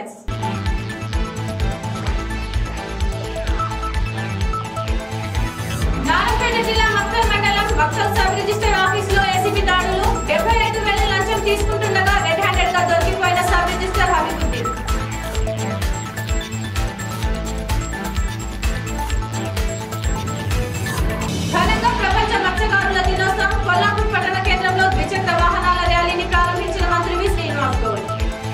Headlines Narayanpet జిల్లా మక్తల్ మండలం Makthal sub register ఆఫీసులో ఏసీబీ దాడులు డెబ్బై ఐదు వేల లంచం తీసుకుంటుండగా రెడ్ హ్యాండెడ్ గా దొరికిపోయిన సబ్ రిజిస్టర్ హబీబుద్దీన్ ఘనంగా ప్రపంచ మత్స్యకారుల దినోత్సవం కొల్లాపూర్ పట్టణ కేంద్రంలో ద్విచక్ర వాహనాల ర్యాలీని ప్రారంభించిన మంత్రి వి శ్రీనివాస్ గౌడ్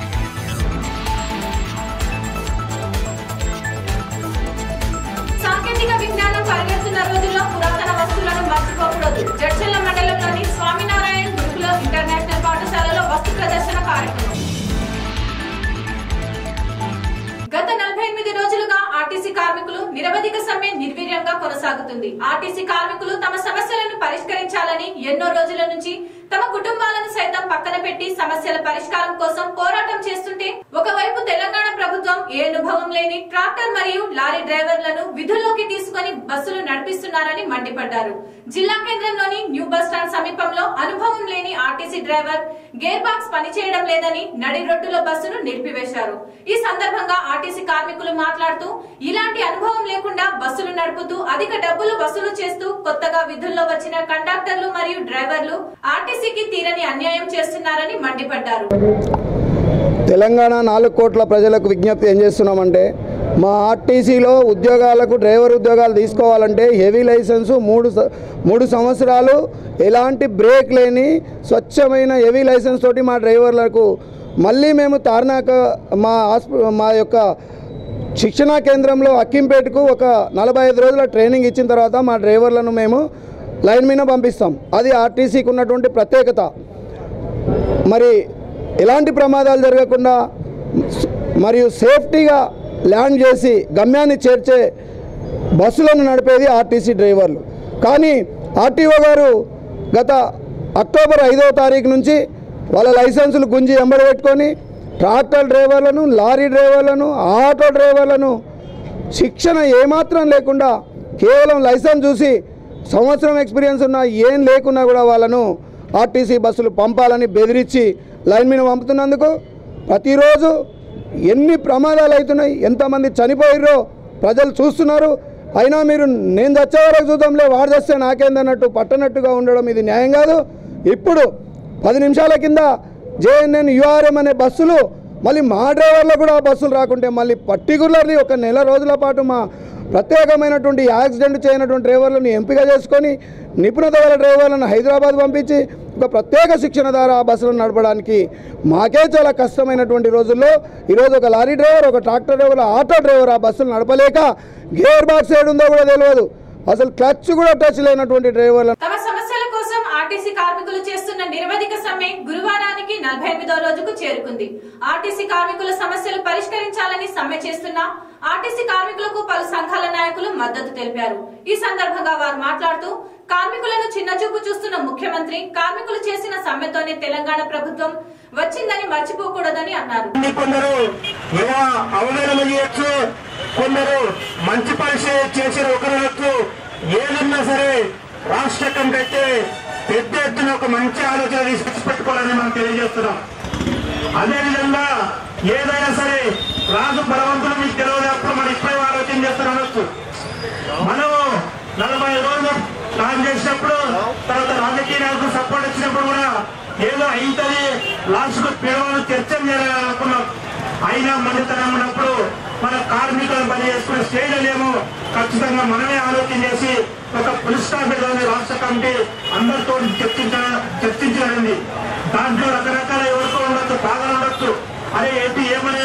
సాంకేతిక విజ్ఞానం పరిగెడుతున్న రోజుల్లో పురాతన వస్తువులను మర్చిపోకూడదు జడ్చల్ల మండలంలోని స్వామినారాయణ గురుకుల ఇంటర్నేషనల్ పాఠశాలలో వస్తు ప్రదర్శన కార్యక్రమం గత నలభై ఎనిమిది రోజులుగా ఆర్టీసీ కార్మికులు నిరవధిక సమ్మె నిర్వీర్యంగా కొనసాగుతుంది ఆర్టీసీ కార్మికులు తమ సమస్యలను పరిష్కరించాలని ఎన్నో రోజుల నుంచి తమ కుటుంబాలను సైతం పక్కన పెట్టి సమస్యల పరిష్కారం కోసం పోరాటం చేస్తుంటే ఒకవైపు తెలంగాణ ప్రభుత్వం ఏ అనుభవం లేని ట్రాక్టర్ మరియు లారీ డ్రైవర్లను విధుల్లోకి తీసుకుని బస్సులు నడిపిస్తున్నారని మండిపడ్డారు జిల్లా కేంద్రంలోని న్యూ బస్ స్టాండ్ సమీపంలో అనుభవం లేని ఆర్టీసీ డ్రైవర్ గేర్ బాక్స్ పనిచేయడం లేదని నడి రొట్టులో బస్సును నిలిపివేశారు ఈ సందర్భంగా ఆర్టీసీ కార్మికులు మాట్లాడుతూ ఇలాంటి అనుభవం లేకుండా బస్సులు నడుపుతూ అధిక డబ్బులు వసూలు చేస్తూ కొత్తగా విధుల్లో వచ్చిన కండక్టర్లు మరియు డ్రైవర్లు ఆర్టీసీకి తీరని అన్యాయం చేస్తున్నారని మండిపడ్డారు తెలంగాణ నాలుగు కోట్ల ప్రజలకు విజ్ఞప్తి ఏం చేస్తున్నామంటే మా ఆర్టీసీలో ఉద్యోగాలకు డ్రైవర్ ఉద్యోగాలు తీసుకోవాలంటే హెవీ లైసెన్సు మూడు స- మూడు సంవత్సరాలు ఎలాంటి బ్రేక్ లేని స్వచ్ఛమైన హెవీ లైసెన్స్ తోటి మా డ్రైవర్లకు మళ్ళీ మేము తార్నాక మా హాస్ప మా యొక్క శిక్షణా కేంద్రంలో అక్కింపేటకు ఒక నలభై ఐదు రోజుల ట్రైనింగ్ ఇచ్చిన తర్వాత మా డ్రైవర్లను మేము లైన్ మీద పంపిస్తాం అది ఆర్టీసీకి ఉన్నటువంటి ప్రత్యేకత మరి ఎలాంటి ప్రమాదాలు జరగకుండా స్- మరియు సేఫ్టీగా ల్యాండ్ చేసి గమ్యాన్ని చేర్చే బస్సులను నడిపేది ఆర్టీసీ డ్రైవర్లు కానీ ఆర్టీఓ గారు గత అక్టోబర్ ఐదవ తారీఖు నుంచి వాళ్ళ లైసెన్సులు గుంజి ఎంబడి పెట్టుకొని ట్రాక్టర్ డ్రైవర్లను లారీ డ్రైవర్లను ఆటో డ్రైవర్లను శిక్షణ ఏమాత్రం లేకుండా కేవలం లైసెన్స్ చూసి సంవత్సరం ఎక్స్పీరియన్స్ ఉన్నా ఏం లేకున్నా కూడా వాళ్ళను ఆర్టీసీ బస్సులు పంపాలని బెదిరించి లైన్ మీద పంపుతున్నందుకు ప్రతిరోజు ఎన్ని ప్రమాదాలు అవుతున్నాయి ఎంతమంది చనిపోయిర్రో ప్రజలు చూస్తున్నారు అయినా మీరు నేను చచ్చే వరకు చూద్దాంలే వాడు చస్తే నాకేందన్నట్టు పట్టనట్టుగా ఉండడం ఇది న్యాయం కాదు ఇప్పుడు పది నిమిషాల కింద జేఎన్ఎన్ యుఆర్ఎం అనే బస్సులు మళ్ళీ మా డ్రైవర్లకు కూడా ఆ బస్సులు రాకుంటే మళ్ళీ పర్టికులర్లీ ఒక నెల రోజుల పాటు మా ప్రత్యేకమైనటువంటి యాక్సిడెంట్ చేయనటువంటి డ్రైవర్లను ఎంపిక చేసుకొని నిపుణత గల డ్రైవర్లను హైదరాబాద్ పంపించి ఒక ప్రత్యేక శిక్షణ ద్వారా ఆ బస్సులను నడపడానికి మాకే చాలా కష్టమైనటువంటి రోజుల్లో ఈరోజు ఒక లారీ డ్రైవర్ ఒక ట్రాక్టర్ డ్రైవర్ ఆటో డ్రైవర్ ఆ బస్సులు నడపలేక గేర్ బాక్స్ ఏడుందో కూడా తెలియదు అసలు క్లచ్ కూడా టచ్ లేనటువంటి డ్రైవర్లను తమ సమస్యల కోసం ఆర్టీసీ కార్మికులు చేస్తున్న నిరవధిక సమ్మె గురువారానికి నలభై ఎనిమిదో రోజుకు చేరుకుంది ఆర్టీసీ కార్మికుల సమస్యలు పరిష్కరించాలని సమ్మె చేస్తున్న ఆర్టీసీ కార్మికులకు పలు సంఘాల నాయకులు మద్దతు తెలిపారు ఈ సందర్భంగా వారు మాట్లాడుతూ కార్మికులను చిన్నచూపు చూస్తున్న ముఖ్యమంత్రి కార్మికులు చేసిన సమ్మెతోనే తెలంగాణ ప్రభుత్వం వచ్చిందని మర్చిపోకూడదని అన్నారు ఉంది కొందరు ఏదో అవమానం చేయొచ్చు కొందరు మంచి పని చే- చేసిన ఒకరు ఏదన్నా సరే రాష్ట్ర కమిటీ అయితే పెద్ద ఎత్తున ఒక మంచి ఆలోచన తీసుకొచ్చి పెట్టుకోవాలని మనం తెలియజేస్తున్నాం అదేవిధంగా ఏదైనా సరే రాజు బలవంతులు మీకు తెలియదు అప్పుడు మనం ఇప్పుడే ఆలోచన చేస్తాం అనొచ్చు మనము నలభై రోజులు ప్లాన్ చేసినప్పుడు తర్వాత రాజకీయ నాయకులు సపోర్ట్ ఇచ్చినప్పుడు కూడా ఏదో అయితది లాస్ట్ కు పిలవని చర్చలు చేయాలని అనుకున్నాం అయినా మండితనం ఉన్నప్పుడు మన కార్మికులను పని చేసుకునే స్టేజ్లేమో ఖచ్చితంగా మనమే ఆలోచన చేసి ఒక పులి స్టాప్ పెడదామని రాష్ట్ర కమిటీ అందరితో చర్చించ చర్చించబడింది దాంట్లో రకరకాల ఎవరికో ఉండొచ్చు బాధలు ఉండొచ్చు అరే ఏంటి ఏమని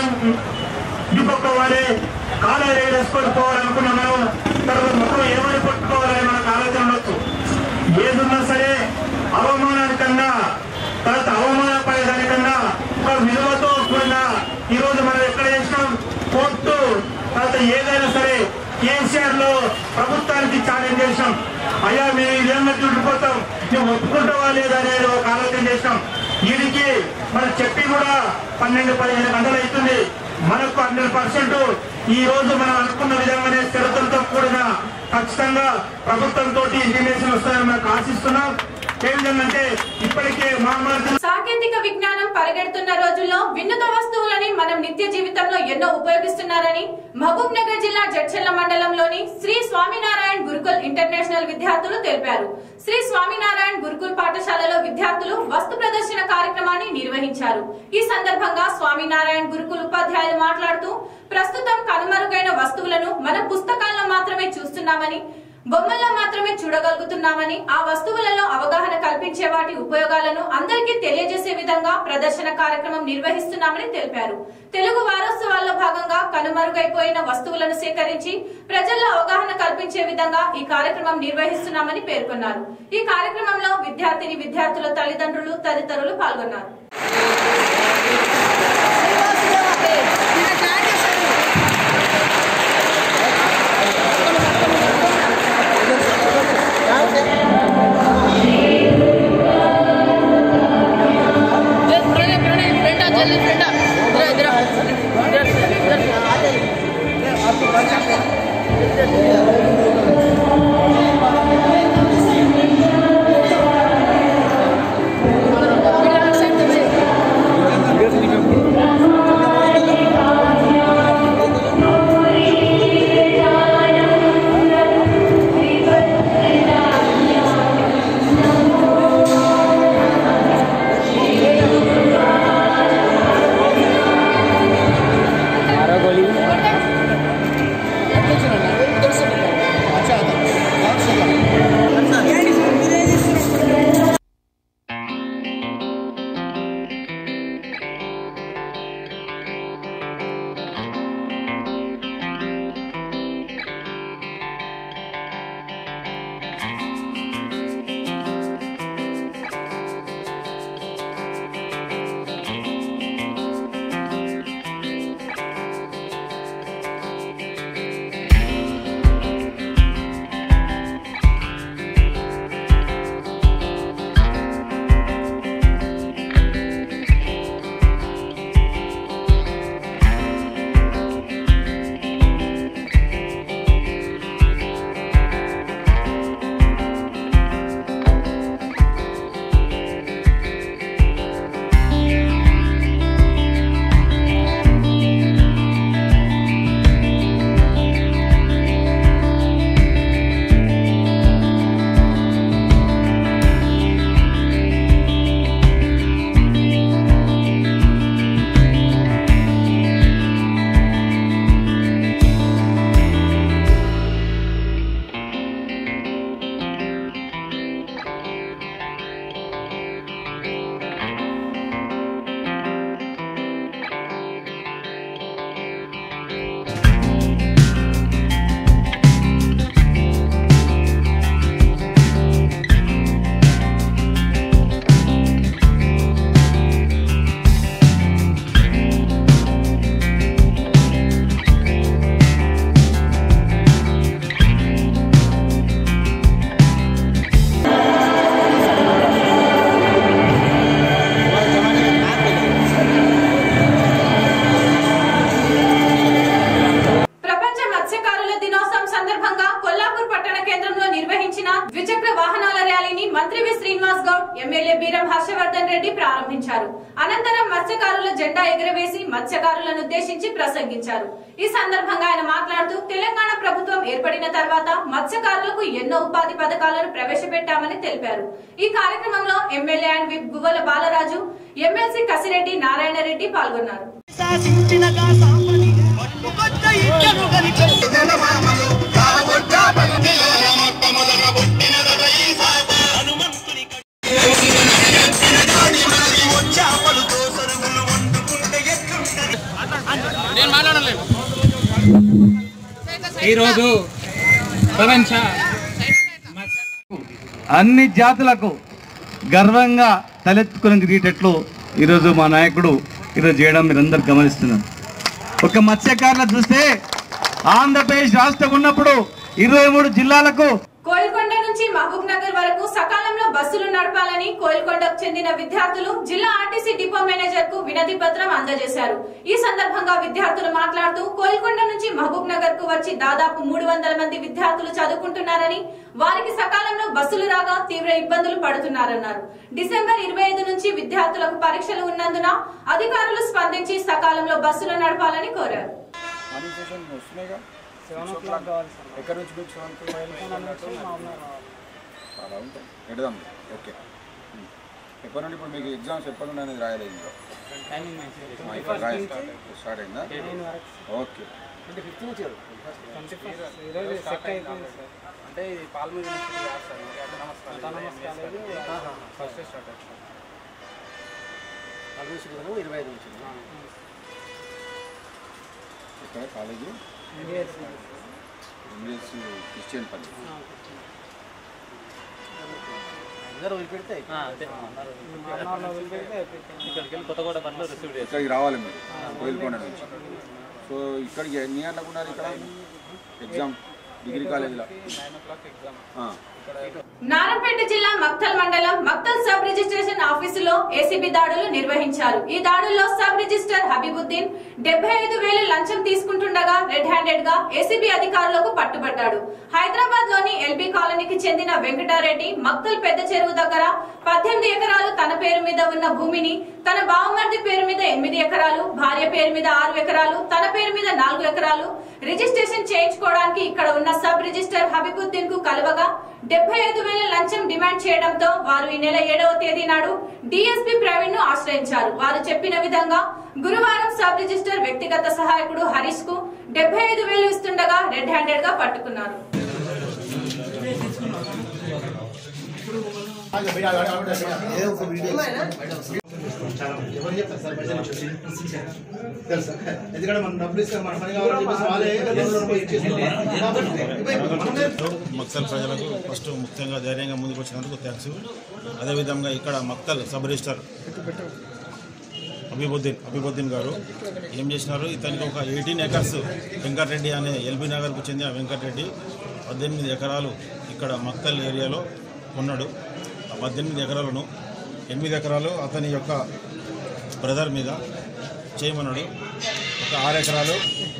ఇప్పుకోవాలి కాలు వేసుకొని పోవాలనుకున్నాం మనం తర్వాత ముఖం ఏమని పట్టుకోవాలని మనకు ఆలోచన ఉండొచ్చు ఏదున్నా సరే అవమానానికన్నా తర్వాత అవమానపడేదానికన్నా ఒక విలువతో కూడిన ఈ రోజు మనం ఎక్కడ చేసినాం కోర్టు తర్వాత ఏదైనా సరే కేసీఆర్ లో ప్రభుత్వానికి ఛాలెంజ్ చేసినాం అయ్యా మేము ఈ విధంగా చుట్టుకుపోతాం మేము ఒప్పుకుంటావా లేదా అనేది ఒక ఆలోచన చేసినాం వీడికి మనం చెప్పి కూడా పన్నెండు పదిహేను గంటలు అవుతుంది మనకు హండ్రెడ్ పర్సెంట్ ఈ రోజు మనం అనుకున్న విధంగానే స్థిరతలతో కూడిన ఖచ్చితంగా ప్రభుత్వంతో ఇంటిమేషన్ వస్తాయని మనకు ఆశిస్తున్నాం ఏంటంటే ఇప్పటికే మహమ్మారి సాంకేతిక విజ్ఞానం పరిగెడుతున్న రోజుల్లో వినూత వస్తువులని మనం నిత్య జీవితంలో ఎన్నో ఉపయోగిస్తున్నారని మహబూబ్ నగర్ జిల్లా జడ్చెల్ల మండలంలోని శ్రీ స్వామినారాయణ గురుకుల్ ఇంటర్నేషనల్ విద్యార్థులు తెలిపారు శ్రీ స్వామినారాయణ గురుకుల్ పాఠశాలలో విద్యార్థులు వస్తు ప్రదర్శన కార్యక్రమాన్ని నిర్వహించారు ఈ సందర్భంగా స్వామినారాయణ గురుకుల్ ఉపాధ్యాయులు మాట్లాడుతూ ప్రస్తుతం కనుమరుగైన వస్తువులను మన పుస్తకాల్లో మాత్రమే చూస్తున్నామని బొమ్మల్లో మాత్రమే చూడగలుగుతున్నామని ఆ వస్తువులలో అవగాహన కల్పించే వాటి ఉపయోగాలను అందరికీ తెలియజేసే విధంగా ప్రదర్శన కార్యక్రమం నిర్వహిస్తున్నామని తెలిపారు తెలుగు వారోత్సవాల్లో భాగంగా కనుమరుగైపోయిన వస్తువులను సేకరించి ప్రజల్లో అవగాహన కల్పించే విధంగా ఈ కార్యక్రమం నిర్వహిస్తున్నామని పేర్కొన్నారు ఈ కార్యక్రమంలో విద్యార్థిని విద్యార్థుల తల్లిదండ్రులు తదితరులు పాల్గొన్నారు प्रणय प्रणय फ्रेंडा जल्दी फ्रेंडा इधर इधर इधर इधर ప్రపంచ మత్స్యకారుల దినోత్సవం సందర్భంగా కొల్లాపూర్ పట్టణ కేంద్రంలో నిర్వహించిన ద్విచక్ర వాహనాల ర్యాలీని మంత్రి వి శ్రీనివాస్ గౌడ్ ఎమ్మెల్యే బీరం హర్షవర్ధన్ రెడ్డి ప్రారంభించారు అనంతరం మత్స్యకారుల జెండా ఎగురవేసి మత్స్యకారులను ఉద్దేశించి ప్రసంగించారు ఈ సందర్భంగా ఆయన మాట్లాడుతూ తెలంగాణ ప్రభుత్వం ఏర్పడిన తర్వాత మత్స్యకారులకు ఎన్నో ఉపాధి పథకాలను ప్రవేశపెట్టామని తెలిపారు ఈ కార్యక్రమంలో MLA and whip Guvvala Balaraju MLC Kasireddy Narayana Reddy పాల్గొన్నారు శాసించిన గా సాంబని పట్టుకొచ్చ ఇద్దరు గలిచి హనుమంతుని చేపలతో సరుగులు వండుకుంటే ఎట్లుంటది ఈరోజు ప్రపంచ అన్ని జాతులకు గర్వంగా తలెత్తుకుని తిరిగేటట్లు ఈరోజు మా నాయకుడు ఈరోజు చేయడం మీరందరూ గమనిస్తున్నారు ఒక మత్స్యకారులు చూస్తే ఆంధ్రప్రదేశ్ రాష్ట్రం ఉన్నప్పుడు ఇరవై మూడు జిల్లాలకు కోయిల్కొండ నుంచి మహబూబ్ నగర్ వరకు సకాలంలో బస్సులు నడపాలని కోయిల్కొండకు చెందిన విద్యార్థులు జిల్లా ఆర్టీసీ డిపో మేనేజర్ కు వినతి పత్రం అందజేశారు ఈ సందర్భంగా విద్యార్థులు మాట్లాడుతూ కోయిల్కొండ నుంచి మహబూబ్ నగర్ కు వచ్చి దాదాపు మూడు వందల మంది విద్యార్థులు చదువుకుంటున్నారని వారికి సకాలంలో బస్సులు రాగా తీవ్ర ఇబ్బందులు పడుతున్నారన్నారు డిసెంబర్ ఇరవై ఐదు నుంచి విద్యార్థులకు పరీక్షలు ఉన్నందున అధికారులు స్పందించి సకాలంలో బస్సులు నడపాలని కోరారు మార్నింగ్ సెషన్ వస్తున్నాయిగా సెవెన్ ఓ క్లాక్ కావాలి సార్ ఎక్కడి నుంచి మీకు సెవెన్ అలా ఉంటాయి పెడదాం ఓకే ఉమ్. ఎప్పటి నుండి ఇప్పుడు మీకు ఎగ్జామ్స్ ఎప్పటి నుండి అనేది రాయలేదు ఇందులో ఆ, ఇప్పుడు రాయాలి స్టార్ట్ అయిందా ఓకే అంటే ఫిఫ్త్ నుంచి ఈరోజు సెట్ అయిపోయింది సార్ అంటే ఇది పాల్మూరు యూనివర్సిటీ కాదు సార్ మరి అటానమస్ కాలేజ్ ఫస్ట్ స్టార్ట్ అవుతుంది పాల్మూరు ఇరవై ఐదు నుంచి ఇక్కడ కాలేజీ ఎంబీఎస్ క్రిస్టియన్ పల్లి అందరూ వదిలిపెడితే వదిలిపెడితే ఇక్కడికి వెళ్ళి కొత్తగూడ బండ్లో రిసీవ్ చేస్తాం ఇక్కడికి రావాలి మీరు కోయిల్కొండ నుంచి సో ఇక్కడికి ఎన్ని గంటలకు ఉన్నారు ఇక్కడ ఎగ్జామ్ డిగ్రీ కాలేజీలో నైన్ ఓ క్లాక్ ఎగ్జామ్ ఆ. నారాయణపేట జిల్లా మక్తల్ మండలం మక్తల్ సబ్ రిజిస్ట్రేషన్ ఆఫీసులో ఏసీబీ దాడులు నిర్వహించారు ఈ దాడుల్లో సబ్ రిజిస్టర్ హబీబుద్దీన్ డెబ్బై ఐదు వేలు లంచం తీసుకుంటుండగా రెడ్ హ్యాండెడ్ గా ఏసీబీ అధికారులకు పట్టుబడ్డాడు హైదరాబాద్ లోని ఎల్బీ కాలనీకి చెందిన వెంకటారెడ్డి మక్తల్ పెద్ద చెరువు దగ్గర పద్దెనిమిది ఎకరాలు తన పేరు మీద ఉన్న భూమిని తన బావమర్ది పేరు మీద ఎనిమిది ఎకరాలు భార్య పేరు మీద ఆరు ఎకరాలు తన పేరు మీద నాలుగు ఎకరాలు రిజిస్ట్రేషన్ చేయించుకోవడానికి ఇక్కడ ఉన్న సబ్ రిజిస్టర్ హబీబుద్దీన్ కు కలవగా డెబ్బై ఐదు వేల లంచం డిమాండ్ చేయడంతో వారు ఈ నెల ఏడవ తేదీ నాడు డిఎస్పీ ప్రవీణ్ ను ఆశ్రయించారు వారు చెప్పిన విధంగా గురువారం సబ్ రిజిస్టర్ వ్యక్తిగత సహాయకుడు హరీష్ కు డెబ్బై ఐదు వేలు ఇస్తుండగా రెడ్ హ్యాండెడ్ గా పట్టుకున్నారు ఎందుకంటే మనం డబ్బులు ఇస్తాం మన పని కావాలని చెప్పేసి వాళ్ళే రెండు రూపాయలు ఇచ్చేస్తున్నారు కాబట్టి మక్తల్ ప్రజలకు ఫస్ట్ ముఖ్యంగా ధైర్యంగా ముందుకు వచ్చినందుకు థ్యాంక్స్ అదేవిధంగా ఇక్కడ మక్తల్ సబ్ రిజిస్టర్ అబీబుద్దీన్ అబీబుద్దీన్ గారు ఏం చేసినారు ఇతనికి ఒక ఎయిటీన్ ఎకర్స్ వెంకటరెడ్డి అనే ఎల్బీ నగర్కు చెందిన వెంకటరెడ్డి పద్దెనిమిది ఎకరాలు ఇక్కడ మక్తల్ ఏరియాలో కొన్నాడు ఆ పద్దెనిమిది ఎకరాలను ఎనిమిది ఎకరాలు అతని యొక్క బ్రదర్ మీద చేయమన్నాడు ఒక ఆరు ఎకరాలు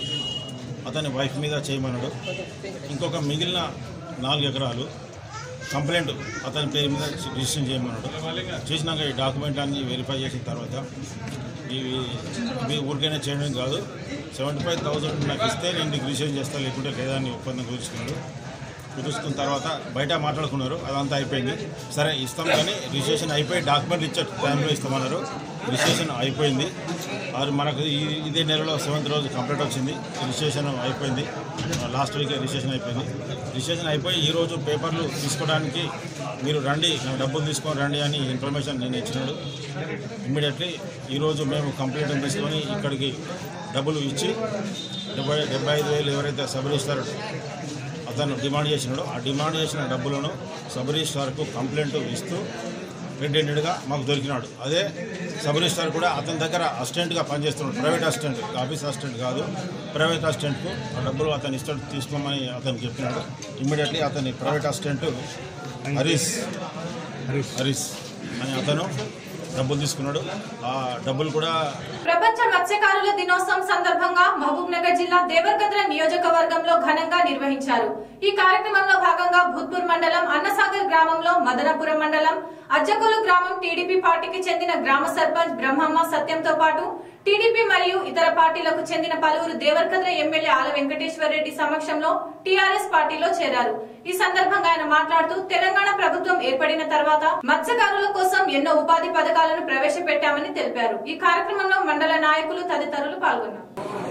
అతని వైఫ్ మీద చేయమన్నాడు ఇంకొక మిగిలిన నాలుగు ఎకరాలు కంప్లైంట్ అతని పేరు మీద రిజిస్ట్రేషన్ చేయమన్నాడు చేసినాక ఈ డాక్యుమెంట్ అన్ని వెరిఫై చేసిన తర్వాత ఇవి ఇవి ఊరికైనా చేయడం కాదు సెవెంటీ ఫైవ్ థౌజండ్ నాకు ఇస్తే నేను నీకు రిజిస్ట్రేషన్ చేస్తాను లేకుంటే లేదా అని ఒప్పందం కుదుర్చుకున్నాడు కుదుర్చుకున్న తర్వాత బయట మాట్లాడుకున్నారు అదంతా అయిపోయింది సరే ఇస్తాం కానీ రిజిస్ట్రేషన్ అయిపోయి డాక్యుమెంట్ ఇచ్చే టైంలో ఇస్తామన్నారు రిజిస్ట్రేషన్ అయిపోయింది అది మనకు ఈ ఇదే నెలలో సెవెంత్ రోజు కంప్లీట్ వచ్చింది రిజిస్ట్రేషన్ అయిపోయింది లాస్ట్ వీక్ రిజిస్ట్రేషన్ అయిపోయింది రిజిస్ట్రేషన్ అయిపోయి ఈ రోజు పేపర్లు తీసుకోవడానికి మీరు రండి నా డబ్బులు తీసుకొని రండి అని ఇన్ఫర్మేషన్ నేను ఇచ్చినాడు ఇమ్మీడియట్లీ ఈరోజు మేము కంప్లీట్ తీసుకొని ఇక్కడికి డబ్బులు ఇచ్చి డెబ్బై డెబ్బై ఐదు వేలు ఎవరైతే సబ్ రిజిస్టర్ అతను డిమాండ్ చేసినాడో ఆ డిమాండ్ చేసిన డబ్బులను సబ్ రిజిస్టార్కు కంప్లైంట్ ఇస్తూ రెడ్ హ్యాండెడ్గా మాకు దొరికినాడు అదే సబ్ రిజిస్టార్ కూడా అతని దగ్గర అసిస్టెంట్గా పనిచేస్తున్నాడు ప్రైవేట్ అసిస్టెంట్ ఆఫీస్ అసిస్టెంట్ కాదు ప్రైవేట్ అసిస్టెంట్కు ఆ డబ్బులు అతని ఇష్టం తీసుకోమని అతను చెప్పినాడు ఇమ్మీడియట్లీ అతని ప్రైవేట్ అసిస్టెంట్ హరీష్ హరీష్ అని అతను డబ్బులు తీసుకున్నాడు ఆ డబ్బులు కూడా ప్రపంచ మత్స్యకారుల దినోత్సవం సందర్భంగా మహబూబ్ నగర్ జిల్లా దేవరకద్ర నియోజకవర్గంలో ఘనంగా నిర్వహించారు ఈ కార్యక్రమంలో భాగంగా భూత్పూర్ మండలం అన్నసాగర్ గ్రామంలో మదనపురం మండలం అజ్జకొలు గ్రామం టీడీపీ పార్టీకి చెందిన గ్రామ సర్పంచ్ బ్రహ్మమ్మ సత్యంతో పాటు టీడీపీ మరియు ఇతర పార్టీలకు చెందిన పలువురు దేవరకద్ర ఎమ్మెల్యే ఆల వెంకటేశ్వర రెడ్డి సమక్షంలో టీఆర్ఎస్ పార్టీలో చేరారు ఈ సందర్భంగా ఆయన మాట్లాడుతూ తెలంగాణ ప్రభుత్వం ఏర్పడిన తర్వాత మత్స్యకారుల కోసం ఎన్నో ఉపాధి పథకాలను ప్రవేశపెట్టామని తెలిపారు ఈ కార్యక్రమంలో మండల నాయకులు తదితరులు పాల్గొన్నారు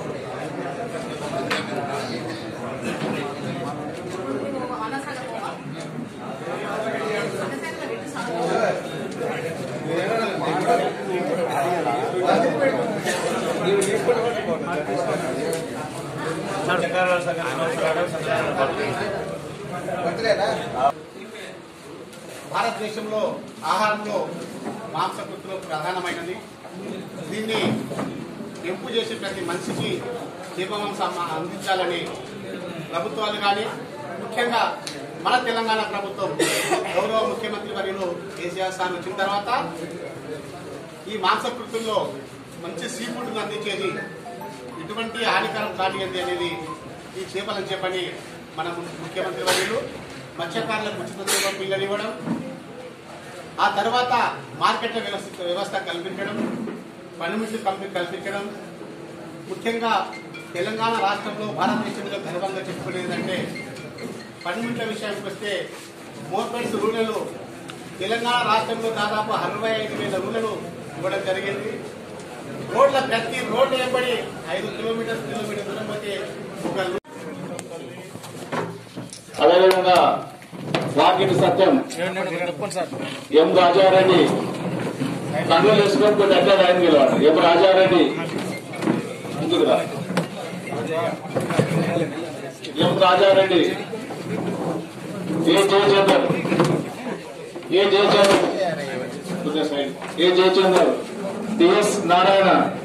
భారతదేశంలో ఆహారంలో మాంసకృతులు ప్రధానమైనది దీన్ని ఎంపు చేసే ప్రతి మనిషికి జీవమాంసం అందించాలని ప్రభుత్వాలు కానీ ముఖ్యంగా మన తెలంగాణ ప్రభుత్వం గౌరవ ముఖ్యమంత్రి వర్యులు కేసీఆర్ సార్ వచ్చిన తర్వాత ఈ మాంసకృతుల్లో మంచి సీ ఫుడ్ అందించేది ఇటువంటి హానికరం కానియంది అనేది ఈ చేపలను చెప్పని మన ముఖ్యమంత్రి వర్యులు మత్స్యకారులకు ఉచిత సేవ పిల్లలు ఇవ్వడం ఆ తర్వాత మార్కెట్ల వ్యవస్థ వ్యవస్థ కల్పించడం పనిముట్లు కంపెనీ కల్పించడం ముఖ్యంగా తెలంగాణ రాష్ట్రంలో భారతదేశంలో గర్వంగా చెప్పుకునేదంటే పనిముట్ల విషయానికి వస్తే మోర్పెట్స్ రూలలు తెలంగాణ రాష్ట్రంలో దాదాపు అరవై ఐదు వేల రూలలు ఇవ్వడం జరిగింది రోడ్ల ప్రతి రోడ్డు వెంబడి ఐదు కిలోమీటర్ కిలోమీటర్ దూరం పోతే ఒక రూ- అదేవిధంగా వాకిటి సత్యం ఎం రాజారెడ్డి కన్నులు వేసుకొని కొన్ని అట్లా ఆయన గెలవాడు ఎం రాజారెడ్డి ముందుకు రా. ఎం రాజారెడ్డి ఏ జయచందర్ ఏ జయచందర్ కొద్దిగా side. A Jayachander TS Narayana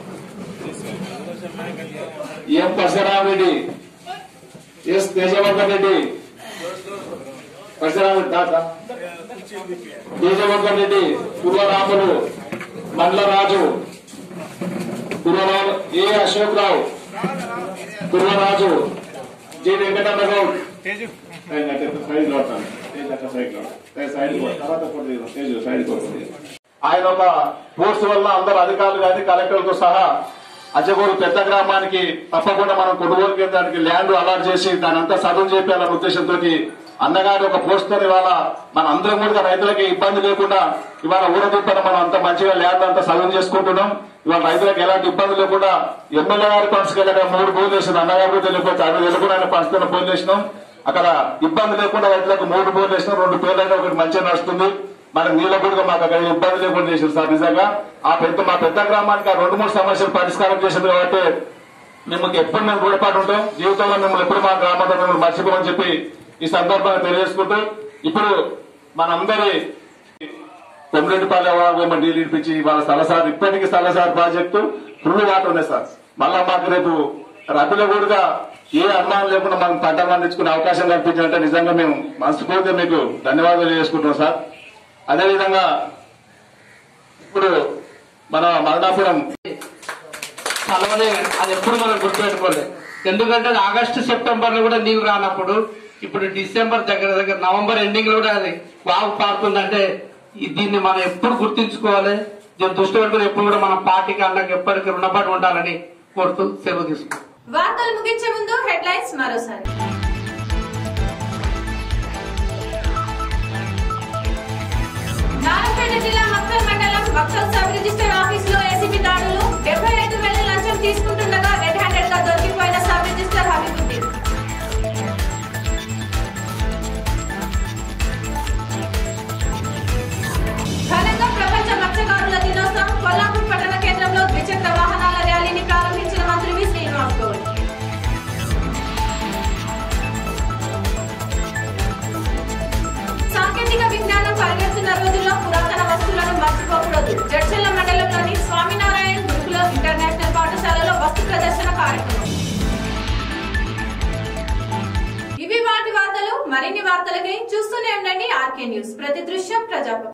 M Parasuramreddy S Tejavardhan Reddy Parasuramreddy తాత Tejavardhan Reddy Purvaramulu Mandalaraju Purvaramu A Ashok Rao Purvaraju G Venkatanna Goud side అట్టే సైడ్ లో ఉంటాను. తేజ్ అట్ట సైడ్ లో. తేజ్ సైడ్ లో. తర్వాత కొద్ది దిగు. తేజ్ సైడ్ కి వస్తుంది. ఆయన ఒక పోస్ట్ వల్ల అందరు అధికారులు కానీ కలెక్టర్లతో సహా అజగూరు పెద్ద గ్రామానికి తప్పకుండా మనం కొనుగోలు కేంద్రానికి ల్యాండ్ అలాట్ చేసి దాని అంతా సదువు చేయాలన్న ఉద్దేశంతో అన్నగారి ఒక పోస్ట్ తో ఇవాళ మన అందరం కూడా రైతులకి ఇబ్బంది లేకుండా ఇవాళ ఊరదిప్పన మనం అంత మంచిగా ల్యాండ్ అంతా సదువు చేసుకుంటున్నాం ఇవాళ రైతులకు ఎలాంటి ఇబ్బంది లేకుండా ఎమ్మెల్యే గారి ఫండ్స్కి వెళ్ళగా మూడు బోర్లు వేసిన అన్నగారు తెలియకపోతే అది వెళ్ళకుండా ఆయన పంచుతున్న బోర్లు వేసినాం అక్కడ ఇబ్బంది లేకుండా రైతులకు మూడు బోర్లు వేసినాం రెండు పేర్లు అయితే ఒకటి మంచిగా నడుస్తుంది మన నీళ్ళ కూడా మాకు అక్కడ ఇబ్బంది లేకుండా చేశారు సార్ నిజంగా ఆ పెద్ద మా పెద్ద గ్రామానికి ఆ రెండు మూడు సమస్యలు పరిష్కారం చేసింది కాబట్టి మిమ్మల్ని ఎప్పుడు మేము రుణపాటు ఉంటాం జీవితంలో మిమ్మల్ని ఎప్పుడు మా గ్రామంలో మిమ్మల్ని మర్చిపోమని చెప్పి ఈ సందర్భంగా తెలియజేసుకుంటూ ఇప్పుడు మనందరి కొమ్మిరెడ్డిపల్లి వాగు డీల్ ఇప్పించి వాళ్ళ స్థలసార్ ఇప్పటికీ స్థలసార్ ప్రాజెక్టు ఫుల్ వాటర్ ఉన్నాయి సార్ మళ్ళా మాకు రేపు రబీలో కూడా ఏ అనుమానం లేకుండా మనం పంట పండించుకునే అవకాశం కల్పించాలంటే నిజంగా మేము మనస్ఫూర్తిగా మీకు ధన్యవాదాలు చేసుకుంటున్నాం సార్ అదేవిధంగా ఇప్పుడు మన మరణాపురం కలవలే అది ఎప్పుడు మనం గుర్తుపెట్టుకోలేదు ఎందుకంటే అది ఆగస్టు సెప్టెంబర్ లో కూడా నీళ్ళు రానప్పుడు ఇప్పుడు డిసెంబర్ దగ్గర దగ్గర నవంబర్ ఎండింగ్ లో కూడా అది వాగు పారుతుందంటే ఈ- దీన్ని మనం ఎప్పుడు గుర్తించుకోవాలి దీన్ని దృష్టి పెట్టుకుని ఎప్పుడు కూడా మన పార్టీకి అన్నకి ఎప్పటికీ రుణపడి ఉండాలని కోరుతూ సెలవు తీసుకుంటాం వార్తలు ముగించే ముందు హెడ్లైన్స్ మరోసారి నారాయణపేట జిల్లా మక్కల్ మండలం మక్కల్ సబ్ రిజిస్టర్ ఆఫీసులో ఏసీబీ దాడులు డెబ్బై ఐదు వేల లంచం తీసుకుంటుండగా రెడ్ హ్యాండెడ్ గా దొరికిపోయిన సబ్ రిజిస్టర్ హబీబుద్దీన్ ఘనంగా ప్రపంచ మత్స్యకారుల దినోత్సవం కొల్లాపూర్ పట్టణ కేంద్రంలో ద్విచక్ర వాహనాల ర్యాలీని ప్రారంభించిన మంత్రి వి శ్రీనివాస్ గౌడ్ సాంకేతిక విజ్ఞానం పరిగెత్తున్న రోజుల్లో పురాతన వస్తువులను మర్చిపోకూడదు జడ్చల్ల మండలంలోని స్వామినారాయణ గురుకుల ఇంటర్నేషనల్ పాఠశాలలో వస్తు ప్రదర్శన కార్యక్రమం ఇవి వాటి వార్తలు మరిన్ని వార్తలకై చూస్తూనే ఉండండి ఆర్కే న్యూస్ ప్రతి దృశ్యం ప్రజాపం